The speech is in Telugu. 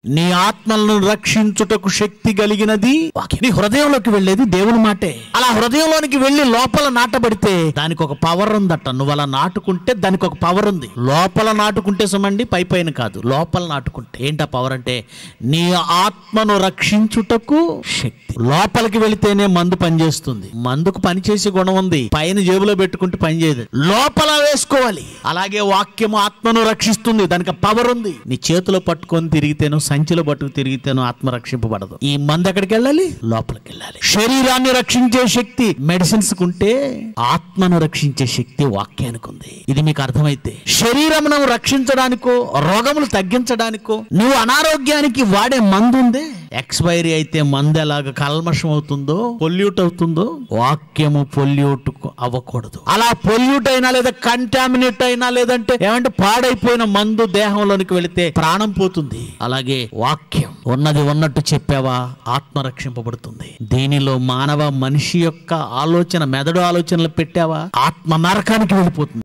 నీ ఆత్మలను రక్షించుటకు శక్తి కలిగినది వాక్యం. నీ హృదయంలోకి వెళ్ళేది దేవుని మాటే అలా హృదయంలోనికి వెళ్ళి లోపల నాటబడితే దానికి ఒక పవర్ ఉందట నువ్వు అలా నాటుకుంటే దానికి ఒక పవర్ ఉంది లోపల నాటుకుంటే సుమండి పై పైన కాదు లోపల నాటుకుంటే ఏంటా పవర్ అంటే నీ ఆత్మను రక్షించుటకు శక్తి లోపలికి వెళితేనే మందు పనిచేస్తుంది మందుకు పనిచేసే గుణం ఉంది పైన జేబులో పెట్టుకుంటే పని చేయదు లోపల వేసుకోవాలి అలాగే వాక్యము ఆత్మను రక్షిస్తుంది దానికి పవర్ ఉంది నీ చేతిలో పట్టుకొని తిరిగితేనో సంచిలో పట్టుకు తిరిగితేనో ఆత్మ రక్షింపబడదు ఈ మందు ఎక్కడికి వెళ్ళాలి లోపలికి వెళ్ళాలి శరీరాన్ని రక్షించే శక్తి మెడిసిన్స్ కుంటే ఆత్మను రక్షించే శక్తి వాక్యానికి ఉంది ఇది మీకు అర్థమైతే శరీరమును రక్షించడానికో రోగములు తగ్గించడానికో నువ్వు అనారోగ్యానికి వాడే మందు ఉందే ఎక్స్పైరీ అయితే మందు ఎలాగ కల్మషం అవుతుందో పొల్యూట్ అవుతుందో వాక్యము పొల్యూట్ అవ్వకూడదు అలా పొల్యూట్ అయినా లేదా కంటామినేట్ అయినా లేదంటే ఏమంటే పాడైపోయిన మందు దేహంలోనికి వెళితే ప్రాణం పోతుంది అలాగే వాక్యం ఉన్నది ఉన్నట్టు చెప్పావా ఆత్మ రక్షింపబడుతుంది దీనిలో మానవ మనిషి యొక్క ఆలోచన మెదడు ఆలోచనలు పెట్టావా ఆత్మ నరకానికి వెళ్ళిపోతుంది